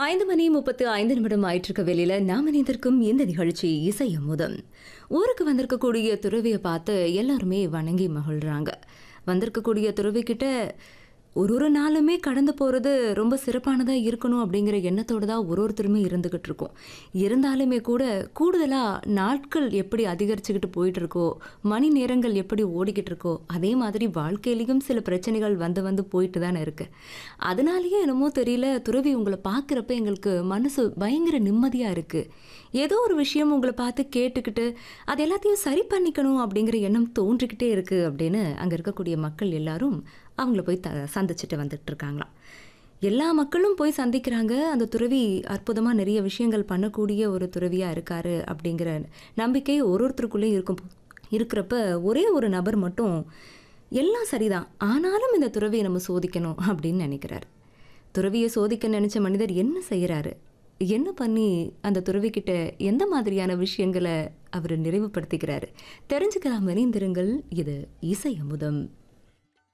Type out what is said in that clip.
ஐந்து மணி முப்பத்து ஐந்து நிமிடம் ஆயிட்டிருக்க வேலையில நாம் இணைந்திருக்கும் இந்த நிகழ்ச்சி இசை அமுதம் ஊருக்கு வந்திருக்கக்கூடிய துறவியை பார்த்து எல்லாருமே வணங்கி மகிழ்றாங்க வந்திருக்கக்கூடிய துறவி கிட்ட ஒரு ஒரு நாளுமே கடந்து போகிறது ரொம்ப சிறப்பானதாக இருக்கணும் அப்படிங்கிற எண்ணத்தோடு தான் ஒரு ஒருத்தருமே இருந்துக்கிட்டு இருக்கோம் இருந்தாலுமே கூட கூடுதலாக நாட்கள் எப்படி அதிகரிச்சுக்கிட்டு போயிட்டு இருக்கோ மணி நேரங்கள் எப்படி ஓடிக்கிட்டு இருக்கோ அதே மாதிரி வாழ்க்கையிலையும் சில பிரச்சனைகள் வந்து வந்து போயிட்டு தானே இருக்கு அதனாலேயே என்னமோ தெரியல துறவி உங்களை பார்க்குறப்ப எங்களுக்கு மனசு பயங்கர நிம்மதியாக இருக்குது ஏதோ ஒரு விஷயம் உங்களை பார்த்து கேட்டுக்கிட்டு அது எல்லாத்தையும் சரி பண்ணிக்கணும் அப்படிங்கிற எண்ணம் தோன்றிக்கிட்டே இருக்குது அப்படின்னு அங்கே இருக்கக்கூடிய மக்கள் எல்லாரும் அவங்கள போய் த சந்திச்சுட்டு வந்துட்டு இருக்காங்களாம் எல்லா மக்களும் போய் சந்திக்கிறாங்க அந்த துறவி அற்புதமாக நிறைய விஷயங்கள் பண்ணக்கூடிய ஒரு துறவியாக இருக்காரு அப்படிங்கிற நம்பிக்கை ஒரு ஒருத்தருக்குள்ளேயும் இருக்கும் இருக்கிறப்ப ஒரே ஒரு நபர் மட்டும் எல்லாம் சரிதான் ஆனாலும் இந்த துறவியை நம்ம சோதிக்கணும் அப்படின்னு நினைக்கிறாரு துறவியை சோதிக்க நினைச்ச மனிதர் என்ன செய்யறாரு என்ன பண்ணி அந்த துறவிக்கிட்ட எந்த மாதிரியான விஷயங்களை அவர் நிறைவுபடுத்திக்கிறாரு தெரிஞ்சுக்கலாம் இணைந்திருங்கள் இது இசை அமுதம்